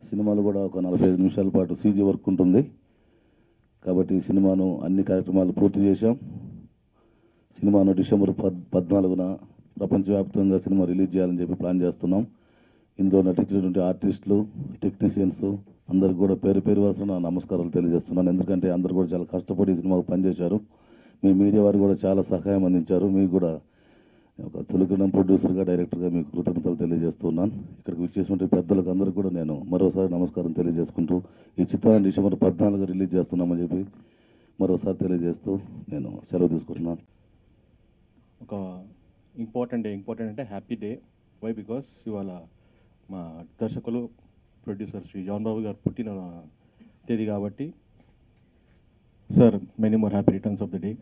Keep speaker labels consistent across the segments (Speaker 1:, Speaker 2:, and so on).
Speaker 1: సినిమాలో కూడా ఒక నలభై ఐదు నిమిషాల పాటు సీజీ వర్క్ ఉంటుంది కాబట్టి ఈ సినిమాను అన్ని కార్యక్రమాలు పూర్తి చేశాం సినిమాను డిసెంబర్ పద్ పద్నాలుగున ప్రపంచవ్యాప్తంగా సినిమా రిలీజ్ చేయాలని చెప్పి ప్లాన్ చేస్తున్నాం ఇందులో నటించినటువంటి ఆర్టిస్టులు టెక్నీషియన్స్ అందరికి కూడా పేరు పేరు వరుస నా నమస్కారాలు తెలియజేస్తున్నాను ఎందుకంటే అందరు కూడా చాలా కష్టపడి ఈ సినిమాకు పనిచేశారు మీ మీడియా వారు కూడా చాలా సహాయం అందించారు మీకు కూడా ఒక తొలికడం ప్రొడ్యూసర్గా డైరెక్టర్గా మీకు కృతజ్ఞతలు తెలియజేస్తున్నాను ఇక్కడికి వచ్చేసినటువంటి పెద్దలకు అందరికీ కూడా నేను మరోసారి నమస్కారం తెలియజేసుకుంటూ ఈ చిత్రాన్ని డిసెంబర్ పద్నాలుగు రిలీజ్ చేస్తున్నామని చెప్పి మరోసారి తెలియజేస్తూ నేను సెలవు తీసుకుంటున్నాను
Speaker 2: ఒక ఇంపార్టెంట్ డే ఇంపార్టెంట్ అంటే హ్యాపీ డే వై బికాస్ ఇవాళ మా దర్శకులు ప్రొడ్యూసర్ శ్రీ జాన్ బాబు గారు పుట్టిన తేదీ కాబట్టి sir many more happy returns of the day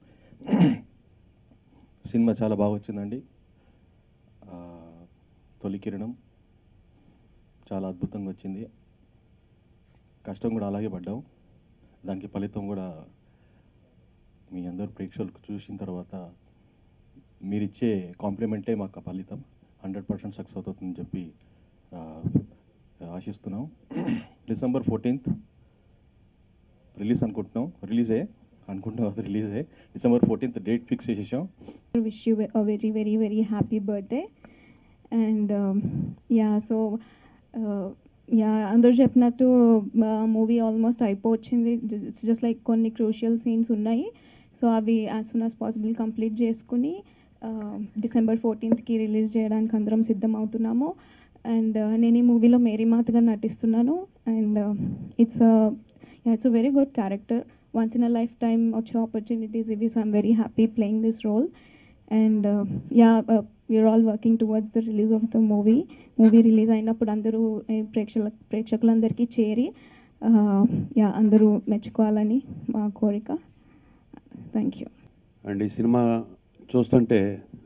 Speaker 2: సినిమా చాలా బాగా వచ్చిందండి ఆ, తొలి కిరణం చాలా అద్భుతంగా వచ్చింది కష్టం కూడా అలాగే పడ్డాం దానికి ఫలితం కూడా మీ అందరు ప్రేక్షకులకు చూసిన తర్వాత మీరిచ్చే కాంప్లిమెంటే మాకు ఆ ఫలితం హండ్రెడ్ పర్సెంట్ సక్సెస్ అవుతుందని చెప్పి ఆ, ఆశిస్తున్నాం డిసెంబర్ ఫోర్టీన్త్ రిలీజ్ అనుకుంటున్నాం రిలీజే అనుకుంటున్నాం అది రిలీజే డిసెంబర్ ఫోర్టీన్త్ డేట్ ఫిక్స్ చేసేసాం
Speaker 3: wish you a very very very happy birthday and um, yeah so uh, yeah అందరూ చెప్పినట్టు మూవీ ఆల్మోస్ట్ అయిపోవచ్చింది ఇట్స్ జస్ట్ లైక్ కొన్ని క్రూషియల్ సీన్స్ ఉన్నాయి సో అవి as soon as possible complete చేసుకుని December ఫోర్టీన్త్కి release చేయడానికి అందరం సిద్ధం అవుతున్నాము అండ్ నేను ఈ మూవీలో మేరీ మాతగా నటిస్తున్నాను and it's it's a very good character once in a life time వచ్చే ఆపర్చునిటీస్ ఇవి so I'm very happy playing this role and yeah we're all working towards the release of the movie movie release అయినప్పుడు అందరూ eh, ప్రేక్షకుల ప్రేక్షకులందరికీ చేరి yeah అందరూ మెచ్చుకోవాలని మా కోరిక థ్యాంక్ యూ
Speaker 4: అండ్ ఈ సినిమా చూస్తుంటే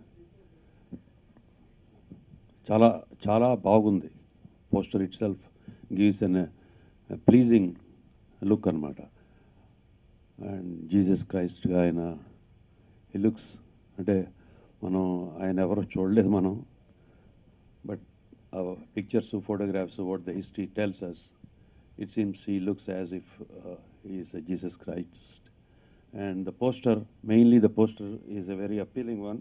Speaker 4: చాలా చాలా బాగుంది poster itself gives an pleasing look అనమాట అండ్ జీసస్ క్రైస్ట్గా ఆయన ఈ లుక్స్ అంటే మనం ఆయన ఎవరో చూడలేదు మనం but pictures photographs what the history tells us it seems he looks as if is Jesus Christ and the poster mainly the poster is a very appealing one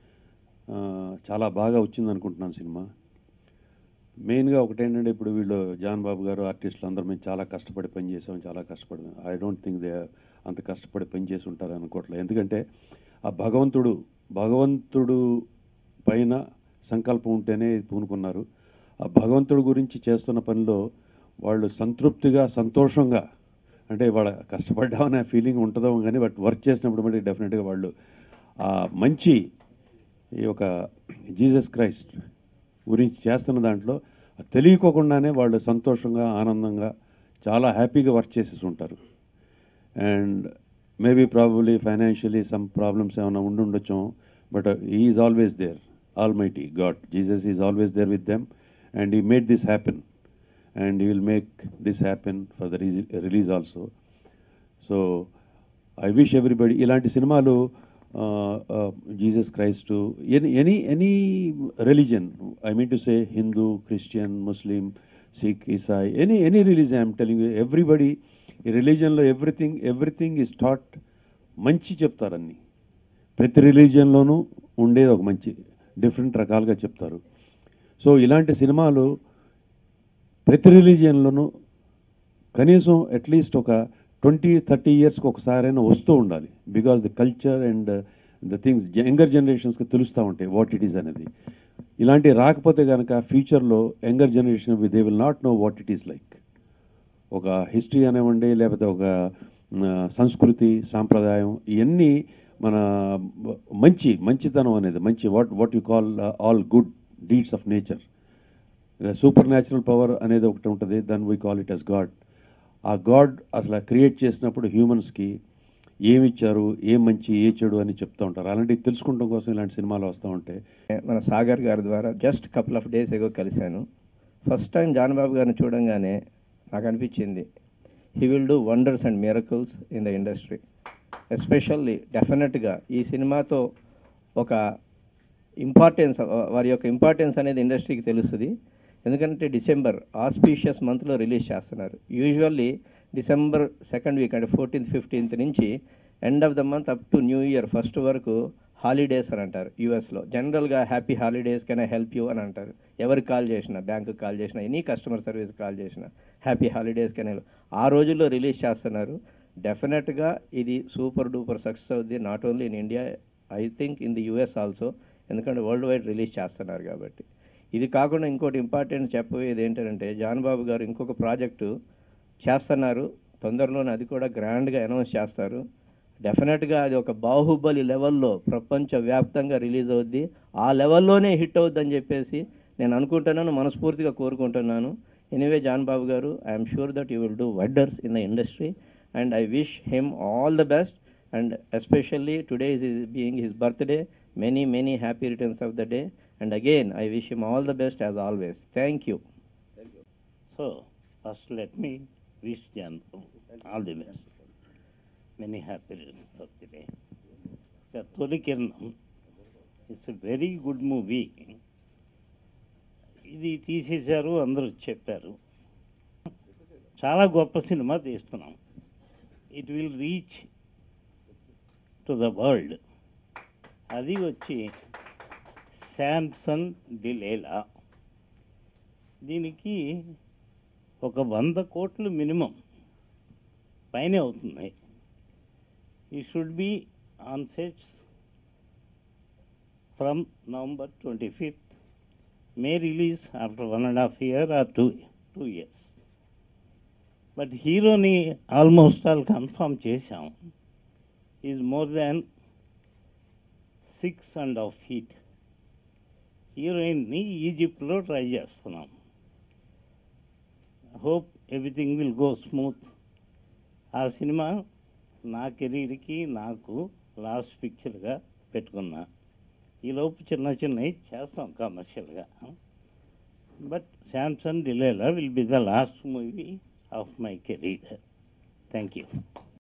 Speaker 4: చాలా బాగా వచ్చింది అనుకుంటున్నాను సినిమా మెయిన్గా ఒకటేంటంటే ఇప్పుడు వీళ్ళు జాన్ బాబు గారు ఆర్టిస్టులు అందరూ మేము చాలా కష్టపడి పని చేసాం చాలా కష్టపడి ఐ డోంట్ థింక్ దే అంత కష్టపడి పని చేసి ఉంటారు అనుకోవట్లేదు ఎందుకంటే ఆ భగవంతుడు భగవంతుడు పైన సంకల్పం ఉంటేనే ఇది పూనుకున్నారు ఆ భగవంతుడు గురించి చేస్తున్న పనిలో వాళ్ళు సంతృప్తిగా సంతోషంగా అంటే వాళ్ళ కష్టపడ్డామనే ఫీలింగ్ ఉంటుందో కానీ బట్ వర్క్ చేసినప్పుడు మళ్ళీ డెఫినెట్గా వాళ్ళు ఆ మంచి ఈ యొక్క జీసస్ క్రైస్ట్ గురించి చేస్తున్న దాంట్లో తెలియకోకుండానే వాళ్ళు సంతోషంగా ఆనందంగా చాలా హ్యాపీగా వర్క్ చేసేసి ఉంటారు and maybe probably financially some problems ఏమైనా ఉండి ఉండొచ్చు but is always there almighty God Jesus is always there with them and he made this happen and you will make this happen for the release also so I wish everybody ఇలాంటి సినిమాలు Jesus Christ any any any religion I mean to say Hindu Christian Muslim Sikh Isai any any religion I'm telling everybody ఈ రిలీజన్లో everything everything is taught మంచి చెప్తారన్ని ప్రతి రిలీజియన్లోనూ ఉండేది ఒక మంచి different రకాలుగా చెప్తారు సో ఇలాంటి సినిమాలు ప్రతి రిలీజియన్లోనూ కనీసం అట్లీస్ట్ ఒక ట్వంటీ థర్టీ ఇయర్స్కి ఒకసారైనా వస్తూ ఉండాలి because the culture and the things younger జనరేషన్స్కి తెలుస్తూ ఉంటాయి వాట్ ఇట్ ఈస్ అనేది ఇలాంటివి రాకపోతే కనుక ఫ్యూచర్లో younger generation they will not know what it is like ఒక హిస్టరీ అనేవ్వండి లేకపోతే ఒక ఆ, సంస్కృతి సాంప్రదాయం ఇవన్నీ మన మంచి మంచితనం అనేది మంచి what what you call all good deeds of nature super natural power అనేది ఒకటి ఉంటుంది then we call it as God ఆ గాడ్ అసలు క్రియేట్ చేసినప్పుడు హ్యూమన్స్కి ఏమి ఇచ్చారు ఏం మంచి ఏ చెడు అని చెప్తూ ఉంటారు అలాంటివి తెలుసుకోవడం కోసం ఇలాంటి సినిమాలు వస్తూ ఉంటాయి
Speaker 5: మన సాగర్ గారి ద్వారా just couple of days ago కలిశాను ఫస్ట్ టైం జానబాబు గారిని చూడంగానే నాకు అనిపించింది he will do wonders and miracles in the industry especially డెఫినెట్గా ఈ సినిమాతో ఒక ఇంపార్టెన్స్ వారి యొక్క ఇంపార్టెన్స్ అనేది ఇండస్ట్రీకి తెలుస్తుంది ఎందుకంటే డిసెంబర్ ఆస్పీషియస్ మంత్లో రిలీజ్ చేస్తున్నారు యూజువల్లీ డిసెంబర్ సెకండ్ వీక్ అంటే ఫోర్టీన్త్ ఫిఫ్టీన్త్ నుంచి end of the month up to new year first వరకు హాలిడేస్ అని అంటారు యూఎస్లో జనరల్గా happy holidays can I help you అని అంటారు ఎవరికి కాల్ చేసినా బ్యాంకుకి కాల్ చేసినా ఎనీ కస్టమర్ సర్వీస్ కాల్ చేసినా హ్యాపీ హాలిడేస్ కెన్ ఆ రోజుల్లో రిలీజ్ చేస్తున్నారు డెఫినెట్గా ఇది సూపర్ డూపర్ సక్సెస్ అవుద్ది not only in India I think in the US also ఎందుకంటే వరల్డ్ వైడ్ రిలీజ్ చేస్తున్నారు కాబట్టి ఇది కాకుండా ఇంకోటి ఇంపార్టెంట్ చెప్పబోయేది ఏంటంటే జాన్ బాబు గారు ఇంకొక ప్రాజెక్టు చేస్తున్నారు తొందరలోనే అది కూడా గ్రాండ్గా అనౌన్స్ చేస్తారు డెఫినెట్గా అది ఒక బాహుబలి లెవెల్లో ప్రపంచవ్యాప్తంగా రిలీజ్ అవుద్ది ఆ లెవెల్లోనే హిట్ అవుద్దని చెప్పేసి నేను అనుకుంటున్నాను మనస్ఫూర్తిగా కోరుకుంటున్నాను anyway John Babu garu I'm sure that you will do wonders in the industry and I wish him all the best and especially today is his being his birthday many many happy returns of the day and again i wish him all the best as always thank you
Speaker 6: So, first let me wish Jan all the best. Many happy returns of the day. The Toli Kiranam is a very good movie. ఇది తీసేశారు అందరూ చెప్పారు చాలా గొప్ప cinema తీస్తున్నాం it will reach to the world అది వచ్చి Samsung డిలేలా దీనికి ఒక వంద కోట్లు మినిమం పైనే అవుతుంది ఈ should be on sets from November twenty fifth may release after one and half year or two two years but హీరోని ఆల్మోస్ట్ ఆల్ కన్ఫర్మ్ చేశాం is more than six and half feet హీరోయిన్ని ఈజిప్ట్లో try చేస్తున్నాం hope everything will go smooth ఆ సినిమా నా కెరీర్కి నాకు లాస్ట్ పిక్చర్గా పెట్టుకున్నా ఈలోపు చిన్న చిన్నవి చేస్తాం కమర్షియల్గా బట్ శాంసంగ్ డిలేలా will be the last movie of my career thank you